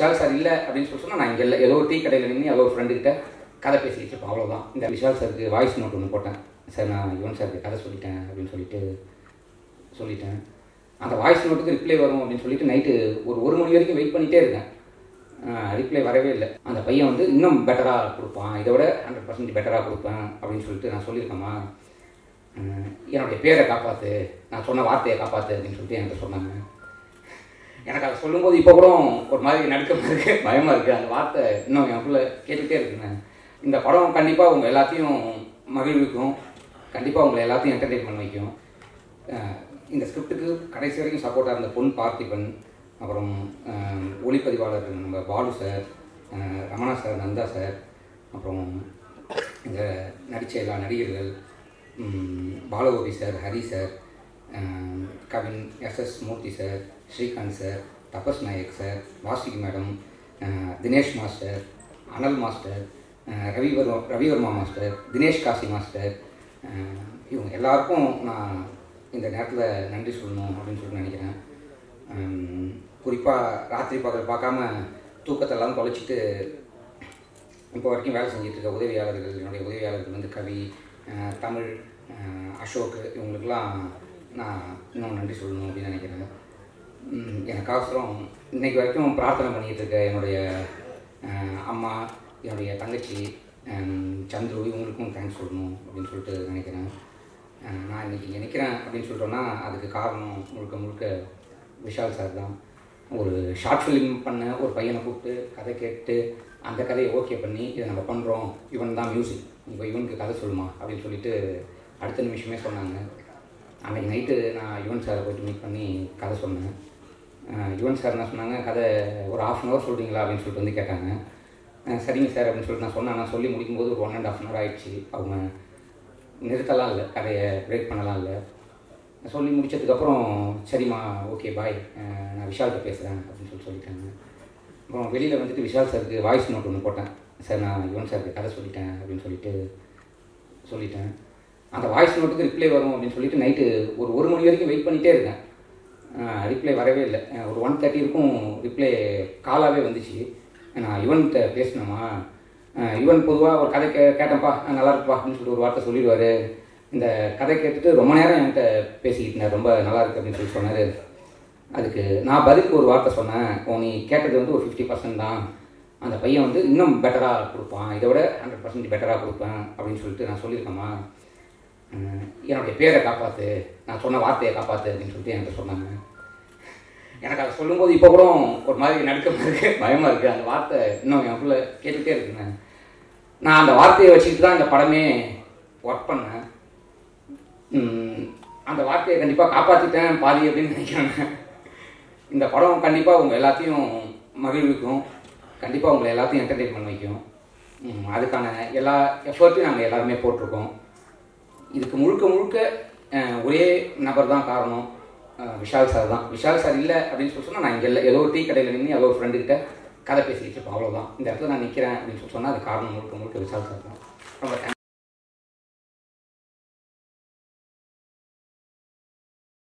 Vishal sir இல்லை அப்படின்னு சொல்லி சொன்னால் நான் இங்கே இல்லை ஏதோ ஒரு டீ கடையில் நின்று ஏதோ ஒரு ஃப்ரெண்டுக்கிட்ட கதை பேசிக்கிட்டு இருப்பேன் அவ்வளோதான் இந்த விஷால் சாருக்கு வாய்ஸ் நோட் ஒன்று போட்டேன் சார் நான் யுவன் சாருக்கு கதை சொல்லிட்டேன் அப்படின்னு சொல்லிட்டு சொல்லிட்டேன் அந்த வாய்ஸ் நோட்டுக்கு ரிப்ளை வரும் அப்படின்னு சொல்லிட்டு நைட்டு ஒரு ஒரு மணி வரைக்கும் வெயிட் பண்ணிகிட்டே இருக்கேன் ரிப்ளை வரவே இல்லை அந்த பையன் வந்து இன்னும் பெட்டராக கொடுப்பான் இதை விட ஹண்ட்ரட் பர்சன்ட் பெட்டராக கொடுப்பேன் அப்படின்னு சொல்லிட்டு நான் சொல்லியிருக்கேம்மா அஹ் என்னுடைய பேரை காப்பாற்று நான் சொன்ன வார்த்தையை காப்பாற்று அப்படின்னு சொல்லிட்டு என்கிட்ட சொன்னாங்க எனக்கு அதை சொல்லும்போது இப்போ கூட ஒரு மாதிரி நடுக்கமாக இருக்குது பயமாக இருக்குது அந்த வார்த்தை இன்னும் எனக்குள்ள கேட்டுகிட்டே இருக்குங்க இந்த படம் கண்டிப்பாக உங்கள் எல்லாத்தையும் மகிழ்விக்கும் கண்டிப்பாக உங்களை எல்லாத்தையும் என்டர்டெயின் பண்ண வைக்கும் அஹ் இந்த ஸ்கிரிப்டுக்கு கடைசி வரைக்கும் சப்போர்ட்டாக இருந்த பொன் பார்த்திபன் அப்புறம் அஹ், ஒளிப்பதிவாளர் நம்ம பாலு சார் அஹ், ரமணா சார் நந்தா சார் அப்புறம் இந்த நடித்த எல்லா நடிகர்கள் ம், பாலகோபி சார் ஹரி சார் அஹ், Kavin SS Murthy sir Srikanth sir Tapas Nayak sir Vasuki madam அஹ், தினேஷ் மாஸ்டர் அனல் மாஸ்டர் அஹ், ரவிவர்மா ரவிவர்மா மாஸ்டர் தினேஷ் காசி மாஸ்டர் அஹ், இவங்க எல்லாருக்கும் நான் இந்த நேரத்தில் நன்றி சொல்லணும் அப்படின்னு சொல்லிட்டு நினைக்கிறேன் குறிப்பாக ராத்திரி பகல் பார்க்காம தூக்கத்தெல்லாம் தொலைச்சிட்டு இப்போ வரைக்கும் வேலை செஞ்சுட்டு இருக்க உதவியாளர்கள் என்னுடைய உதவியாளர்கள் வந்து கவி அஹ், தமிழ் அஹ், அசோக் இவங்களுக்கெல்லாம் நான் இன்னும் நன்றி சொல்லணும் அப்படின்னு நினைக்கிறேன் உம், எனக்காசரம் இன்னைக்கு வரைக்கும் பிரார்த்தனை பண்ணிகிட்டு இருக்க என்னுடைய அஹ், அம்மா என்னுடைய தங்கச்சி அஹ், சந்துரு இவங்களுக்கும் தேங்க்ஸ் சொல்லணும் அப்படின்னு சொல்லிட்டு நினைக்கிறேன் அஹ், நான் இன்னைக்கு இங்கே நிற்கிறேன் அப்படின்னு சொல்லிட்டோன்னா அதுக்கு காரணம் முழுக்க முழுக்க விஷால் சார் தான் ஒரு ஷார்ட் ஃபிலிம் பண்ண ஒரு பையனை கூப்பிட்டு கதை கேட்டு அந்த கதையை ஓகே பண்ணி இதை நம்ம பண்ணுறோம் இவன் தான் மியூசிக் இப்போ இவனுக்கு கதை சொல்லுமா அப்படின்னு சொல்லிட்டு அடுத்த நிமிஷமே சொன்னாங்க அன்றைக்கி நைட்டு நான் யுவன் சாரை போயிட்டு மீட் பண்ணி கதை சொன்னேன் அஹ் யுவன் சார் என்ன சொன்னாங்க கதை ஒரு ஆஃப் அன் ஹவர் சொல்கிறீங்களா அப்படின்னு சொல்லிட்டு வந்து கேட்டாங்க அஹ் சரிங்க சார் அப்படின்னு சொல்லிட்டு நான் சொன்னேன் நான் சொல்லி முடிக்கும்போது ஒரு one and half an hour ஆயிடுச்சு அவங்க நிறுத்தலாம் இல்லை கதையை பிரேக் பண்ணலாம் இல்லை சொல்லி முடிச்சதுக்கப்புறம் சரிம்மா ஓகே பாய் நான் விஷால்கிட்ட பேசுகிறேன் அப்படின்னு சொல்லி சொல்லிட்டாங்க அப்புறம் வெளியில் வந்துட்டு விஷால் சாருக்கு வாய்ஸ் நோட் ஒன்று போட்டேன் சார் நான் யுவன் சாருக்கு கதை சொல்லிட்டேன் அப்படின்னு சொல்லிட்டு சொல்லிட்டேன் அந்த வாய்ஸ் நோட்டுக்கு ரிப்ளை வரும் அப்படின்னு சொல்லிட்டு நைட்டு ஒரு ஒரு மணி வரைக்கும் வெயிட் பண்ணிகிட்டே இருக்கேன் ரிப்ளை வரவே இல்லை அஹ் ஒரு ஒன் தேர்ட்டி இருக்கும் ரிப்ளை காலாகவே வந்துச்சு நான் யுவன்கிட்ட பேசினேம்மா அஹ் யுவன் பொதுவாக ஒரு கதை கே கேட்டேன்ப்பா அஹ் நல்லா இருக்குப்பா அப்படின்னு சொல்லிட்டு ஒரு வார்த்தை சொல்லிடுவார் இந்த கதை கேட்டுட்டு ரொம்ப நேரம் என்கிட்ட பேசிக்கிட்டு இருந்தார் ரொம்ப நல்லா இருக்கு அப்படின்னு சொல்லி சொன்னார் அதுக்கு நான் பதிலுக்கு ஒரு வார்த்தை சொன்னேன் ஓ நீ கேட்டது வந்து ஒரு ஃபிஃப்டி பர்சன்ட் தான் அந்த பையன் வந்து இன்னும் பெட்டராக கொடுப்பான் இதை விட ஹண்ட்ரட் பர்சன்ட் பெட்டராக கொடுப்பேன் அப்படின்னு சொல்லிட்டு நான் சொல்லியிருக்கேம்மா அஹ் என்னுடைய பேரை காப்பாற்று நான் சொன்ன வார்த்தையை காப்பாற்று அப்படின்னு சொல்லிட்டு என்கிட்ட சொன்னாங்க எனக்கு அதை சொல்லும்போது இப்போ கூட ஒரு மாதிரி நடுக்கமாக இருக்குது பயமாக இருக்குது அந்த வார்த்தை இன்னும் எனக்குள்ள கேட்டுகிட்டே இருக்குங்க நான் அந்த வார்த்தையை வச்சுக்கிட்டு தான் இந்த படமே ஒர்க் பண்ணேன் உம், அந்த வார்த்தையை கண்டிப்பாக காப்பாற்றிட்டேன் பாதி அப்படின்னு நினைக்கிறேன் இந்த படம் கண்டிப்பாக உங்கள் எல்லாத்தையும் மகிழ்விக்கும் கண்டிப்பாக உங்களை எல்லாத்தையும் என்டர்டெயின் பண்ண வைக்கும் உம், அதுக்கான எல்லா எஃபர்ட்டையும் நாங்கள் எல்லாருமே போட்டிருக்கோம் இதுக்கு முழுக்க முழுக்க அஹ், ஒரே நபர் தான் காரணம் அஹ், விஷால் சார் தான் விஷால் சார் இல்லை அப்படின்னு சொல்லி சொன்னால் நான் இங்கே இல்லை ஏதோ ஒரு டீ கடையில் நின்று ஏதோ ஒரு ஃப்ரெண்டுக்கிட்ட கதை பேசிக்கிட்டு இருப்பேன் அவ்வளோதான் இந்த இடத்துல நான் நிற்கிறேன் அப்படின்னு சொல்லி சொன்னால் அது காரணம் முழுக்க முழுக்க விஷால் சார் தான் ரொம்ப thanks.